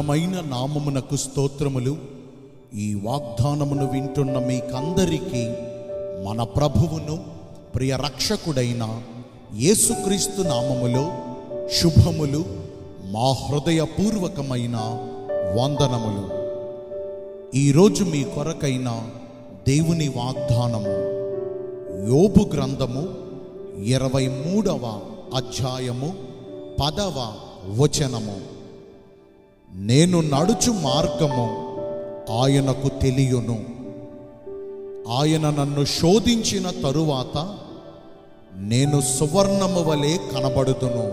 ఘనమైన నామమునకు స్తోత్రములు ఈ వాగ్దానమును వింటున్న మీకందరికీ మన ప్రభువును ప్రియ రక్షకుడైన యేసుక్రీస్తు నామములో శుభములు మా హృదయపూర్వకమైన వందనములు ఈరోజు మీ కొరకైన దేవుని వాగ్దానము యోబు గ్రంథము ఇరవై మూడవ అధ్యాయము పదవ వచనము నేను నడుచు మార్గము ఆయనకు తెలియను ఆయన నన్ను శోధించిన తరువాత నేను సువర్ణము వలె కనబడుదును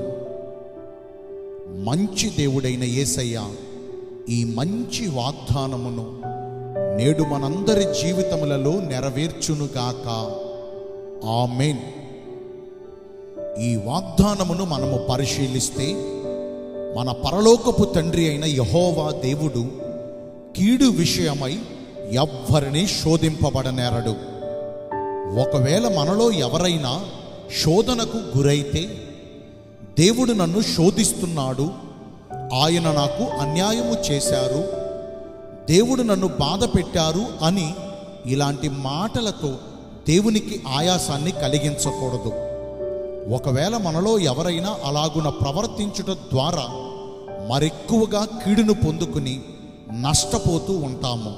మంచి దేవుడైన యేసయ్య ఈ మంచి వాగ్దానమును నేడు మనందరి జీవితములలో నెరవేర్చునుగాక ఆమెన్ ఈ వాగ్దానమును మనము పరిశీలిస్తే మన పరలోకపు తండ్రి అయిన యహోవా దేవుడు కీడు విషయమై ఎవ్వరిని శోధింపబడనేరడు ఒకవేళ మనలో ఎవరైనా శోధనకు గురైతే దేవుడు నన్ను శోధిస్తున్నాడు ఆయన నాకు అన్యాయము చేశారు దేవుడు నన్ను బాధ పెట్టారు అని ఇలాంటి మాటలతో దేవునికి ఆయాసాన్ని కలిగించకూడదు ఒకవేళ మనలో ఎవరైనా అలాగున ప్రవర్తించుట ద్వారా మరెక్కువగా కీడును పొందుకుని నష్టపోతూ ఉంటాము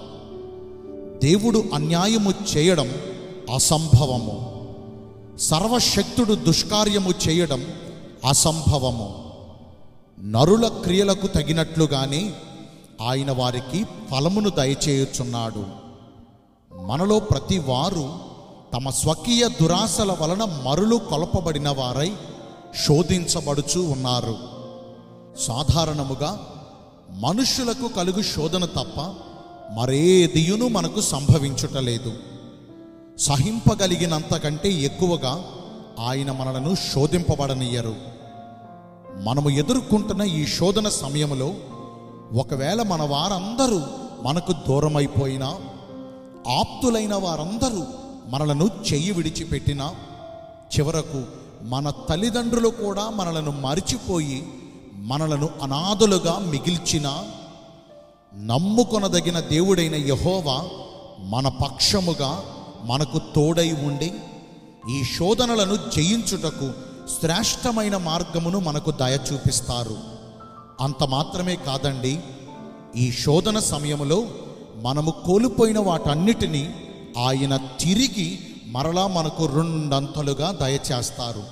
దేవుడు అన్యాయము చేయడం అసంభవము సర్వశక్తుడు దుష్కార్యము చేయడం అసంభవము నరుల క్రియలకు తగినట్లుగానే ఆయన వారికి ఫలమును దయచేయుచున్నాడు మనలో ప్రతి వారు తమ స్వకీయ దురాశల వలన మరులు కొలపబడిన వారై శోధించబడుచు ఉన్నారు సాధారణముగా మనుష్యులకు కలుగు శోధన తప్ప మరేదియును మనకు సంభవించుటలేదు సహింపగలిగినంత కంటే ఎక్కువగా ఆయన మనలను శోధింపబడనియ్యరు మనము ఎదుర్కొంటున్న ఈ శోధన సమయంలో ఒకవేళ మన వారందరూ మనకు దూరమైపోయినా ఆప్తులైన వారందరూ మనలను చెయ్యి విడిచిపెట్టినా చివరకు మన తల్లిదండ్రులు కూడా మనలను మరిచిపోయి మనలను అనాథులుగా మిగిల్చినా నమ్ముకొనదగిన దేవుడైన యహోవా మన పక్షముగా మనకు తోడై ఉండి ఈ శోధనలను జయించుటకు శ్రేష్టమైన మార్గమును మనకు దయ చూపిస్తారు అంత మాత్రమే కాదండి ఈ శోధన సమయములో మనము కోల్పోయిన వాటన్నిటినీ ఆయన తిరిగి మరలా మనకు రెండంతలుగా దయచేస్తారు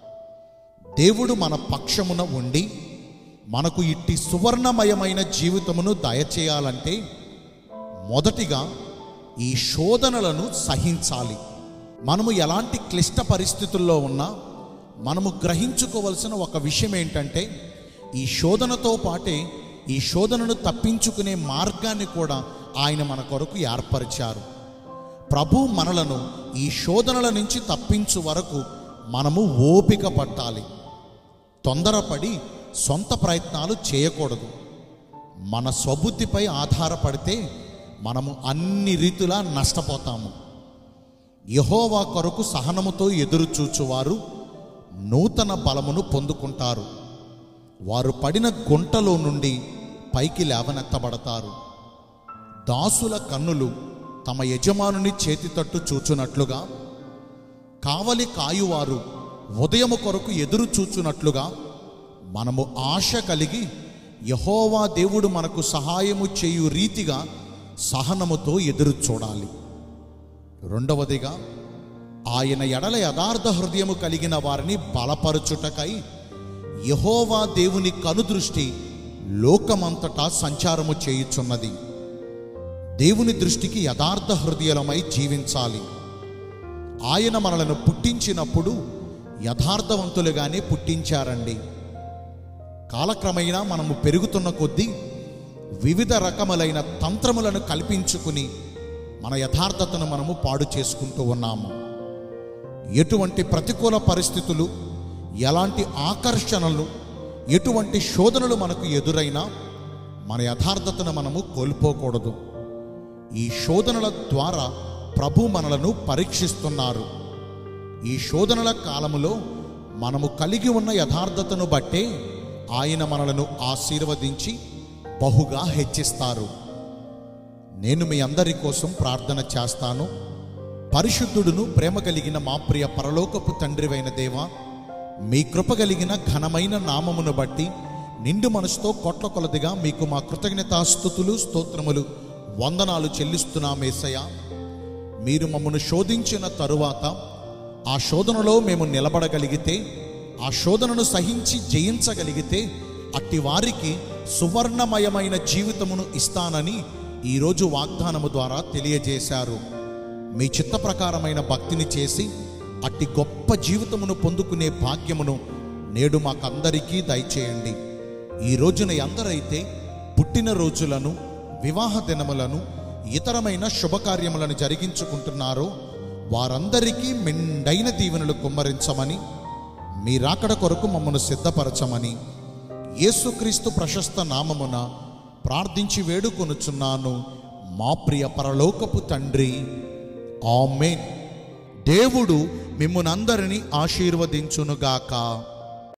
దేవుడు మన పక్షమున ఉండి మనకు ఇట్టి సువర్ణమయమైన జీవితమును దయచేయాలంటే మొదటిగా ఈ శోధనలను సహించాలి మనము ఎలాంటి క్లిష్ట పరిస్థితుల్లో ఉన్నా మనము గ్రహించుకోవలసిన ఒక విషయం ఏంటంటే ఈ శోధనతో పాటే ఈ శోధనను తప్పించుకునే మార్గాన్ని కూడా ఆయన మన కొరకు ఏర్పరిచారు ప్రభు మనలను ఈ శోధనల నుంచి తప్పించు వరకు మనము ఓపిక పట్టాలి తొందరపడి సొంత ప్రయత్నాలు చేయకూడదు మన స్వబుద్ధిపై ఆధారపడితే మనము అన్ని రీతులా నష్టపోతాము యహోవా కొరకు సహనముతో ఎదురు చూచువారు నూతన బలమును పొందుకుంటారు వారు పడిన గుంటలో నుండి పైకి లేవనెత్తబడతారు దాసుల కన్నులు తమ యజమానుని చేతి తట్టు చూచునట్లుగా కావలి కాయువారు ఉదయము కొరకు ఎదురు చూచునట్లుగా మనము ఆశ కలిగి యహోవా దేవుడు మనకు సహాయము చేయు రీతిగా సహనముతో ఎదురు చూడాలి రెండవదిగా ఆయన ఎడల యథార్థ హృదయము కలిగిన వారిని బలపరచుటకై యహోవా దేవుని కనుదృష్టి లోకమంతటా సంచారము చేయుచున్నది దేవుని దృష్టికి యథార్థ హృదయలమై జీవించాలి ఆయన మనలను పుట్టించినప్పుడు యథార్థవంతులుగానే పుట్టించారండి కాలక్రమేణా మనము పెరుగుతున్న కొద్దీ వివిధ రకములైన తంత్రములను కల్పించుకుని మన యథార్థతను మనము పాడు చేసుకుంటూ ఉన్నాము ఎటువంటి ప్రతికూల పరిస్థితులు ఎలాంటి ఆకర్షణలు ఎటువంటి శోధనలు మనకు ఎదురైనా మన యథార్థతను మనము కోల్పోకూడదు ఈ శోధనల ద్వారా ప్రభు మనలను పరీక్షిస్తున్నారు ఈ శోధనల కాలములో మనము కలిగి ఉన్న యథార్థతను బట్టే ఆయన మనలను ఆశీర్వదించి బహుగా హెచ్చిస్తారు నేను మీ అందరి కోసం ప్రార్థన చేస్తాను పరిశుద్ధుడును ప్రేమ కలిగిన మా ప్రియ పరలోకపు తండ్రివైన దేవా మీ కృప కలిగిన ఘనమైన నామమును బట్టి నిండు మనసుతో కొట్ల కొలదిగా మీకు మా కృతజ్ఞతాస్థుతులు స్తోత్రములు వందనాలు చెల్లిస్తున్నామేసయ్య మీరు మమ్మను శోధించిన తరువాత ఆ శోధనలో మేము నిలబడగలిగితే ఆ శోధనను సహించి జయించగలిగితే అట్టి వారికి సువర్ణమయమైన జీవితమును ఇస్తానని ఈరోజు వాగ్దానము ద్వారా తెలియజేశారు మీ చిత్త ప్రకారమైన భక్తిని చేసి అట్టి గొప్ప జీవితమును పొందుకునే భాగ్యమును నేడు మాకందరికీ దయచేయండి ఈ రోజున ఎందరైతే పుట్టిన రోజులను వివాహ దినములను ఇతరమైన శుభకార్యములను జరిగించుకుంటున్నారో వారందరికీ మెండైన దీవెనలు కుమ్మరించమని మీ రాకడ కొరకు మమ్మను సిద్ధపరచమని యేసుక్రీస్తు ప్రశస్త నామమున ప్రార్థించి వేడుకొనుచున్నాను మా ప్రియ పరలోకపు తండ్రి ఆమెన్ దేవుడు మిమ్మునందరినీ ఆశీర్వదించునుగాక